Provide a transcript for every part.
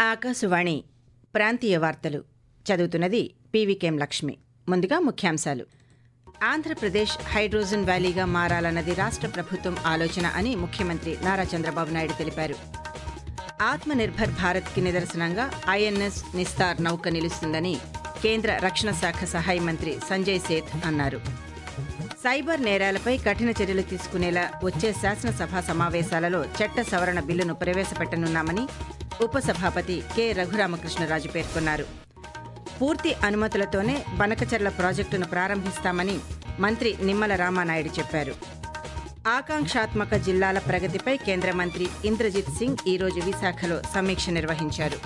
ఆకాశవాణి ప్రాంతీయ వార్తలు చదువుతున్నది పీవీకేం లక్ష్మి ముందుగా ముఖ్యాంశాలు ఆంధ్రప్రదేశ్ హైడ్రోజన్ వ్యాలీగా మారాలన్నది రాష్ట్ర ప్రభుత్వం ఆలోచన అని ముఖ్యమంత్రి నారా చంద్రబాబు నాయుడు తెలిపారు ఆత్మనిర్భర్ భారత్కి నిదర్శనంగా ఐఎన్ఎస్ నిస్తార్ నౌక నిలుస్తుందని కేంద్ర రక్షణ శాఖ సహాయ మంత్రి సంజయ్ సేథ్ అన్నారు సైబర్ నేరాలపై కఠిన చర్యలు తీసుకునేలా వచ్చే శాసనసభ సమావేశాలలో చట్ట సవరణ బిల్లును ప్రవేశపెట్టనున్నామని ఉపసభాపతి కె రఘురామకృష్ణరాజు పేర్కొన్నారు పూర్తి అనుమతులతోనే బనకచర్ల ప్రాజెక్టును ప్రారంభిస్తామని మంత్రి నిమ్మల రామానాయుడు చెప్పారు ఆకాంక్షాత్మక జిల్లాల ప్రగతిపై కేంద్ర మంత్రి ఇంద్రజిత్ సింగ్ ఈరోజు విశాఖలో సమీక్ష నిర్వహించారు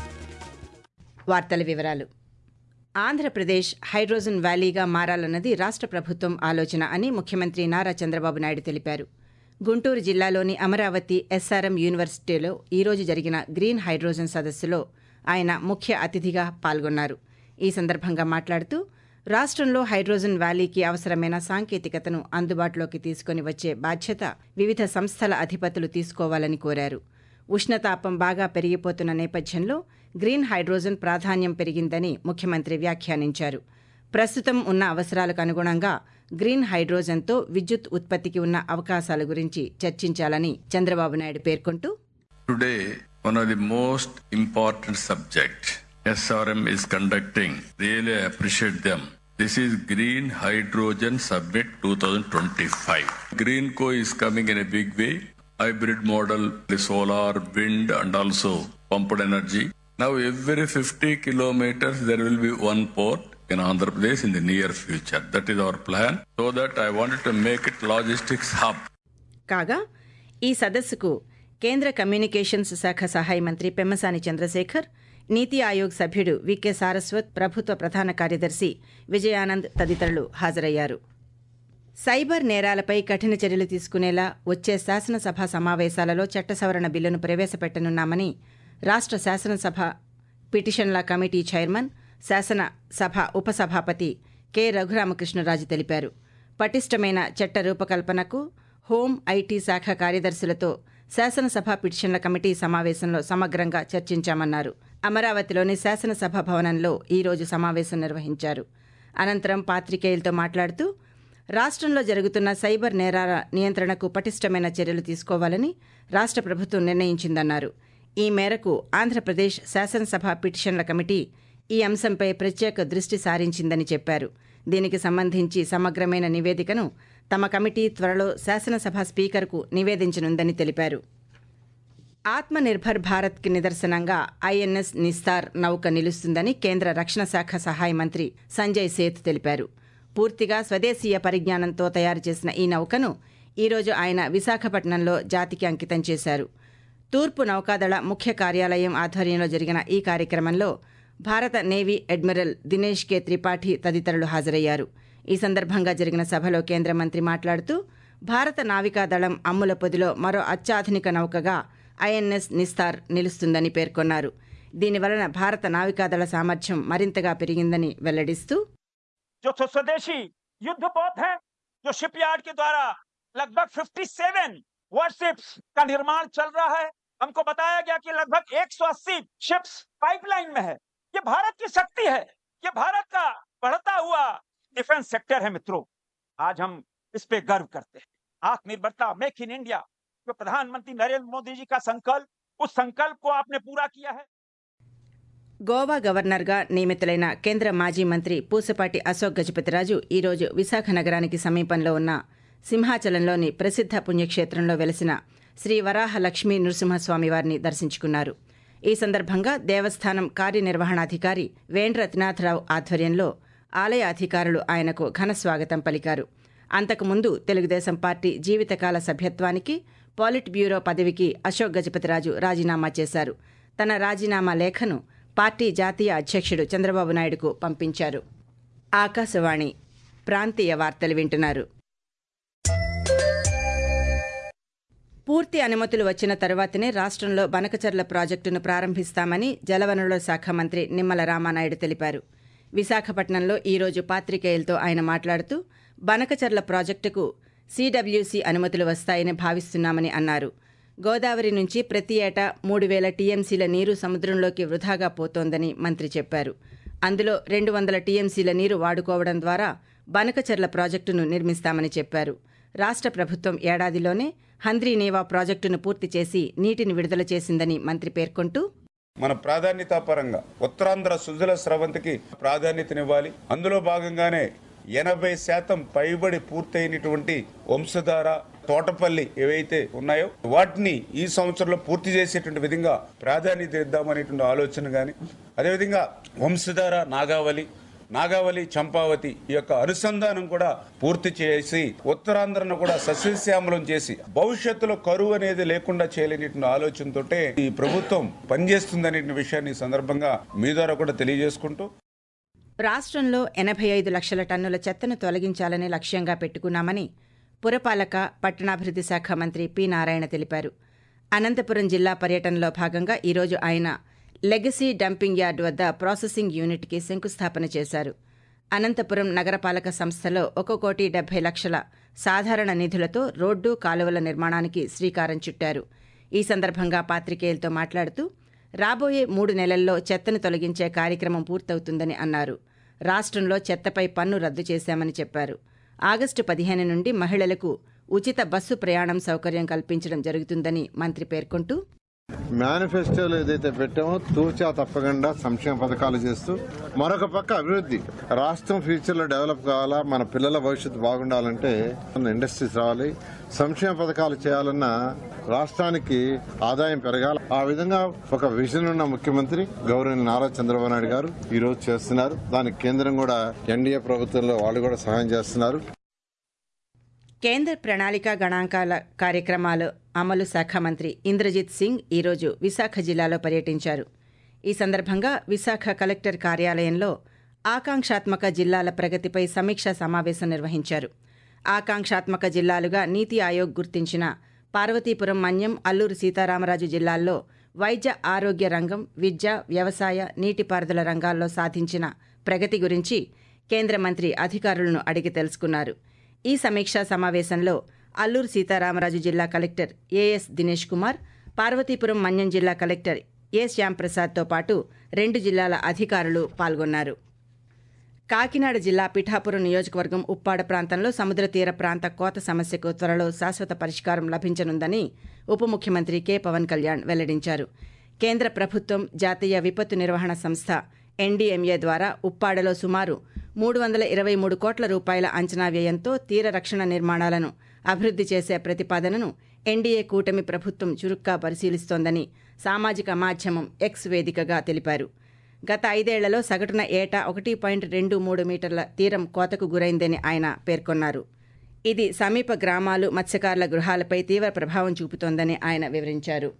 వార్తల వివరాలు ఆంధ్రప్రదేశ్ హైడ్రోజన్ వ్యాలీగా మారాలన్నది రాష్ట్ర ప్రభుత్వం ఆలోచన అని ముఖ్యమంత్రి నారా చంద్రబాబు నాయుడు తెలిపారు గుంటూరు జిల్లాలోని అమరావతి ఎస్ఆర్ఎం యూనివర్సిటీలో ఈరోజు జరిగిన గ్రీన్ హైడ్రోజన్ సదస్సులో ఆయన ముఖ్య అతిథిగా పాల్గొన్నారు ఈ సందర్భంగా మాట్లాడుతూ రాష్ట్రంలో హైడ్రోజన్ వ్యాలీకి అవసరమైన సాంకేతికతను అందుబాటులోకి తీసుకుని వచ్చే బాధ్యత వివిధ సంస్థల అధిపతులు తీసుకోవాలని కోరారు ఉష్ణతాపం బాగా పెరిగిపోతున్న నేపథ్యంలో గ్రీన్ హైడ్రోజన్ ప్రాధాన్యం పెరిగిందని ముఖ్యమంత్రి వ్యాఖ్యానించారు ప్రస్తుతం ఉన్న అవసరాలకు అనుగుణంగా గ్రీన్ హైడ్రోజన్తో విద్యుత్ ఉత్పత్తికి ఉన్న అవకాశాల గురించి చర్చించాలని చంద్రబాబు నాయుడు పేర్కొంటూ Today, one of the most important subject SRM is conducting. Really appreciate them. This is Green Hydrogen Summit 2025. Greenco is coming in a big way. Hybrid model, the solar, wind, and also pumped energy. Now, every 50 kilometers, there will be one port in Andhra Pradesh in the near future. That is our plan. So that I wanted to make it logistics hub. కాగా ఈ సదస్సుకు కేంద్ర communications శాఖ సహాయ మంత్రి పెమ్మసాని చంద్రశేఖర్ నీతి ఆయోగ్ సభ్యుడు VK Saraswat ప్రభుత్వ ప్రధాన కార్యదర్శి విజయానంద్ తదితరులు హాజరయ్యారు సైబర్ నేరాలపై కఠిన చర్యలు తీసుకునేలా వచ్చే శాసనసభ సమావేశాలలో చట్ట సవరణ బిల్లును ప్రవేశపెట్టనున్నామని రాష్ట్ర శాసనసభ పిటిషన్ల కమిటీ చైర్మన్ శాసనసభ ఉపసభాపతి కె రఘురామకృష్ణరాజు తెలిపారు పటిష్టమైన చట్ట రూపకల్పనకు హోం ఐటీ శాఖ కార్యదర్శులతో శాసనసభ పిటిషన్ల కమిటీ సమావేశంలో సమగ్రంగా చర్చించామన్నారు అమరావతిలోని శాసనసభ భవనంలో ఈరోజు సమావేశం నిర్వహించారు అనంతరం పాత్రికేయులతో మాట్లాడుతూ రాష్ట్రంలో జరుగుతున్న సైబర్ నేరాల నియంత్రణకు పటిష్టమైన చర్యలు తీసుకోవాలని రాష్ట్ర ప్రభుత్వం నిర్ణయించిందన్నారు ఈ మేరకు ఆంధ్రప్రదేశ్ శాసనసభ పిటిషన్ల కమిటీ ఈ అంశంపై ప్రత్యేక దృష్టి సారించిందని చెప్పారు దీనికి సంబంధించి సమగ్రమైన నివేదికను తమ కమిటీ త్వరలో శాసనసభ స్పీకర్కు నివేదించనుందని తెలిపారు ఆత్మనిర్భర్ భారత్కి నిదర్శనంగా ఐఎన్ఎస్ నిస్తార్ నౌక నిలుస్తుందని కేంద్ర రక్షణ శాఖ సహాయ మంత్రి సంజయ్ సేత్ తెలిపారు పూర్తిగా స్వదేశీయ పరిజ్ఞానంతో తయారు చేసిన ఈ నౌకను ఈరోజు ఆయన విశాఖపట్నంలో జాతికి అంకితం చేశారు తూర్పు నౌకాదళ ముఖ్య కార్యాలయం ఆధ్వర్యంలో జరిగిన ఈ కార్యక్రమంలో భారత navy admiral Dinesh K Tripathi తదితరులు హాజరయ్యారు ఈ సందర్భంగా జరిగిన సభలో కేంద్ర మంత్రి మాట్లాడుతూ భారత నావికాదళం అమ్ముల పొదిలో మరో అత్యాధునిక నౌకగా ఐఎన్ఎస్ నిస్తార్ నిలుస్తుందని పేర్కొన్నారు దీనివలన భారత నావికాదళ సామర్థ్యం మరింతగా పెరిగిందని వెల్లడిస్తూ जो स्व- स्वदेशी युद्ध पोत है जो शिपयार्ड के द्वारा लगभग 57 वारशिप्स का निर्माण चल रहा है हमको बताया गया कि लगभग 180 शिप्स पाइपलाइन में है ये भारत की शक्ति है ये भारत का बढ़ता हुआ डिफेंस सेक्टर है मित्रों आज हम इस पे गर्व करते हैं आत्मनिर्भरता मेक इन इंडिया जो प्रधानमंत्री नरेंद्र मोदी जी का संकल्प उस संकल्प को आपने पूरा किया है గోవా గవర్నర్గా నియమితులైన కేంద్ర మాజీ మంత్రి పూసపాటి అశోక్ గజపతిరాజు ఈరోజు విశాఖ నగరానికి సమీపంలో ఉన్న సింహాచలంలోని ప్రసిద్ధ పుణ్యక్షేత్రంలో వెలసిన శ్రీ వరాహ లక్ష్మీ నృసింహస్వామి వారిని దర్శించుకున్నారు ఈ సందర్భంగా దేవస్థానం కార్యనిర్వహణాధికారి వేండ్ర త్రినాథరావు ఆధ్వర్యంలో ఆలయ అధికారులు ఆయనకు ఘన స్వాగతం పలికారు అంతకుముందు తెలుగుదేశం పార్టీ జీవితకాల సభ్యత్వానికి పాలిట్ బ్యూరో పదవికి అశోక్ గజపతిరాజు రాజీనామా చేశారు తన రాజీనామా లేఖను పార్టీ జాతీయ అధ్యక్షుడు చంద్రబాబు నాయుడుకు పంపించారు ఆకాశవాణి ప్రాంతీయ వార్తలు వింటున్నారు పూర్తి అనుమతులు వచ్చిన తర్వాతనే రాష్ట్రంలో బనకచర్ల ప్రాజెక్టును ప్రారంభిస్తామని జలవనరుల శాఖ మంత్రి నిమ్మల రామానాయుడు తెలిపారు విశాఖపట్నంలో ఈరోజు పాత్రికేయులతో ఆయన మాట్లాడుతూ బనకచర్ల ప్రాజెక్టుకు సీడబ్ల్యూసీ అనుమతులు వస్తాయని భావిస్తున్నామని అన్నారు గోదావరి నుంచి ప్రతి ఏటా మూడు వేల టీఎంసీల నీరు సముద్రంలోకి వృధాగా పోతోందని మంత్రి చెప్పారు అందులో రెండు వందల టీఎంసీల నీరు వాడుకోవడం ద్వారా బనకచెర్ల ప్రాజెక్టును నిర్మిస్తామని చెప్పారు రాష్ట్ర ప్రభుత్వం ఏడాదిలోనే హంద్రీ నేవా ప్రాజెక్టును పూర్తి చేసి నీటిని విడుదల చేసిందని మంత్రి పేర్కొంటూ మన ప్రాధాన్యత పరంగా ఉత్తరాంధ్ర సుజల స్రవంతికి ప్రాధాన్యతనివ్వాలి అందులో భాగంగానే ఎనభై శాతం పైబడి పూర్తయినటువంటి వంశధార తోటపల్లి ఏవైతే ఉన్నాయో వాటిని ఈ సంవత్సరంలో పూర్తి చేసేటువంటి విధంగా ప్రాధాన్యత ఇద్దామనేటువంటి ఆలోచన కానీ అదేవిధంగా వంశధార నాగావళి నాగావళి చంపావతి ఈ యొక్క అనుసంధానం కూడా పూర్తి చేసి ఉత్తరాంధ్రను కూడా సస్యశ్యామలం చేసి భవిష్యత్తులో కరువు అనేది లేకుండా చేయలేని ఆలోచనతోటే ఈ ప్రభుత్వం పనిచేస్తుందనే విషయాన్ని ఈ సందర్భంగా మీ ద్వారా కూడా తెలియజేసుకుంటూ రాష్ట్రంలో ఎనభై ఐదు లక్షల టన్నుల చెత్తను తొలగించాలని లక్ష్యంగా పెట్టుకున్నామని పురపాలక పట్టణాభివృద్ధి శాఖ మంత్రి పి నారాయణ తెలిపారు అనంతపురం జిల్లా పర్యటనలో భాగంగా ఈరోజు ఆయన లెగసీ డంపింగ్ యార్డ్ వద్ద ప్రాసెసింగ్ యూనిట్కి శంకుస్థాపన చేశారు అనంతపురం నగరపాలక సంస్థలో ఒక కోటి డెబ్బై లక్షల సాధారణ నిధులతో రోడ్డు కాలువల నిర్మాణానికి శ్రీకారం చుట్టారు ఈ సందర్భంగా పాత్రికేయులతో మాట్లాడుతూ రాబోయే మూడు నెలల్లో చెత్తను తొలగించే కార్యక్రమం పూర్తవుతుందని అన్నారు రాష్ట్రంలో చెత్తపై పన్ను రద్దు చేశామని చెప్పారు ఆగస్టు పదిహేను నుండి మహిళలకు ఉచిత బస్సు ప్రయాణం సౌకర్యం కల్పించడం జరుగుతుందని మంత్రి పేర్కొంటూ మేనిఫెస్టోలో ఏదైతే పెట్టామో తూచా తప్పకుండా సంక్షేమ పథకాలు చేస్తూ మరొక పక్క అభివృద్ధి రాష్ట్రం ఫ్యూచర్ లో డెవలప్ కావాలా మన పిల్లల భవిష్యత్తు బాగుండాలంటే మన ఇండస్ట్రీస్ రావాలి సంక్షేమ పథకాలు చేయాలన్నా రాష్ట్రానికి ఆదాయం పెరగాలి ఆ విధంగా ఒక విజన్ ఉన్న ముఖ్యమంత్రి గౌరవ నారా చంద్రబాబు నాయుడు గారు ఈ రోజు చేస్తున్నారు దానికి కేంద్రం కూడా ఎన్డీఏ ప్రభుత్వంలో వాళ్ళు కూడా సహాయం చేస్తున్నారు కేంద్ర ప్రణాళిక గణాంకాల కార్యక్రమాలు అమలు శాఖ మంత్రి ఇంద్రజిత్ సింగ్ ఈరోజు విశాఖ జిల్లాలో పర్యటించారు ఈ సందర్భంగా విశాఖ కలెక్టర్ కార్యాలయంలో ఆకాంక్షాత్మక జిల్లాల ప్రగతిపై సమీక్షా సమావేశం నిర్వహించారు ఆకాంక్షాత్మక జిల్లాలుగా నీతి ఆయోగ్ గుర్తించిన పార్వతీపురం మన్యం అల్లూరు సీతారామరాజు జిల్లాల్లో వైద్య ఆరోగ్య రంగం విద్య వ్యవసాయ నీటిపారుదల రంగాల్లో సాధించిన ప్రగతి గురించి కేంద్ర మంత్రి అధికారులను అడిగి తెలుసుకున్నారు ఈ సమీక్షా సమావేశంలో అల్లూరు సీతారామరాజు జిల్లా కలెక్టర్ ఏఎస్ దినేష్ కుమార్ పార్వతీపురం మన్యం జిల్లా కలెక్టర్ ఏ శ్యాంప్రసాద్తో పాటు రెండు జిల్లాల అధికారులు పాల్గొన్నారు కాకినాడ జిల్లా పిఠాపురం నియోజకవర్గం ఉప్పాడ ప్రాంతంలో సముద్ర తీర ప్రాంత కోత సమస్యకు త్వరలో శాశ్వత పరిష్కారం లభించనుందని ఉప ముఖ్యమంత్రి కె పవన్ కళ్యాణ్ వెల్లడించారు కేంద్ర ప్రభుత్వం జాతీయ విపత్తు నిర్వహణ సంస్థ ఎన్డీఎంఏ ద్వారా ఉప్పాడలో సుమారు మూడు వందల ఇరవై మూడు కోట్ల రూపాయల అంచనా వ్యయంతో తీర రక్షణ నిర్మాణాలను అభివృద్ధి చేసే ప్రతిపాదనను ఎన్డీఏ కూటమి ప్రభుత్వం చురుగ్గా పరిశీలిస్తోందని సామాజిక మాధ్యమం ఎక్స్ వేదికగా తెలిపారు గత ఐదేళ్లలో సగటున ఏటా ఒకటి పాయింట్ రెండు మూడు మీటర్ల తీరం కోతకు గురైందని ఆయన పేర్కొన్నారు ఇది సమీప గ్రామాలు మత్స్యకారుల గృహాలపై తీవ్ర ప్రభావం చూపుతోందని ఆయన వివరించారు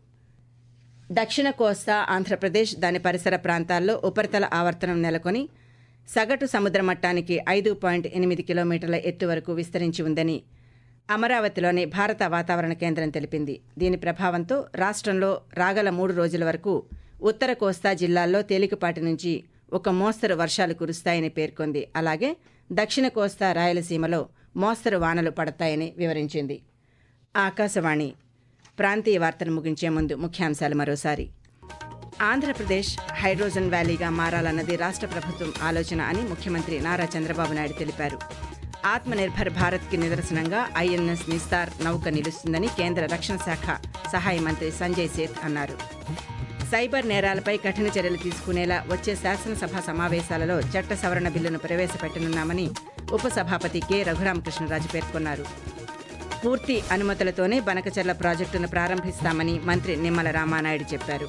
దక్షిణ కోస్తా ఆంధ్రప్రదేశ్ దాని పరిసర ప్రాంతాల్లో ఉపరితల ఆవర్తనం నెలకొని సగటు సముద్ర మట్టానికి ఐదు పాయింట్ ఎనిమిది కిలోమీటర్ల ఎత్తు వరకు విస్తరించి ఉందని అమరావతిలోని భారత వాతావరణ కేంద్రం తెలిపింది దీని ప్రభావంతో రాష్ట్రంలో రాగల మూడు రోజుల వరకు ఉత్తర కోస్తా జిల్లాల్లో తేలికపాటి నుంచి ఒక మోస్తరు వర్షాలు కురుస్తాయని పేర్కొంది అలాగే దక్షిణ కోస్తా రాయలసీమలో మోస్తరు వానలు పడతాయని వివరించింది ఆకాశవాణి ప్రాంతీయ వార్తలు ముగించే ముందు ముఖ్యాంశాలు మరోసారి ఆంధ్రప్రదేశ్ హైడ్రోజన్ వ్యాలీగా మారాలన్నది రాష్ట్ర ప్రభుత్వం ఆలోచన అని ముఖ్యమంత్రి నారా చంద్రబాబు నాయుడు తెలిపారు ఆత్మనిర్భర్ భారత్కి నిదర్శనంగా ఐఎన్ఎస్ నిస్తార్ నౌక నిలుస్తుందని కేంద్ర రక్షణ శాఖ సహాయ మంత్రి సంజయ్ సేత్ అన్నారు సైబర్ నేరాలపై కఠిన చర్యలు తీసుకునేలా వచ్చే శాసనసభ సమావేశాలలో చట్ట సవరణ బిల్లును ప్రవేశపెట్టనున్నామని ఉపసభాపతి కె రఘురామకృష్ణరాజు పేర్కొన్నారు పూర్తి అనుమతులతోనే బనకచర్ల ప్రాజెక్టును ప్రారంభిస్తామని మంత్రి నిమ్మల రామానాయుడు చెప్పారు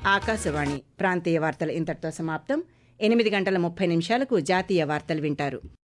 ఆకాశవాణి ప్రాంతీయ వార్తలు ఇంతటితో సమాప్తం ఎనిమిది గంటల ముప్పై నిమిషాలకు జాతీయ వార్తలు వింటారు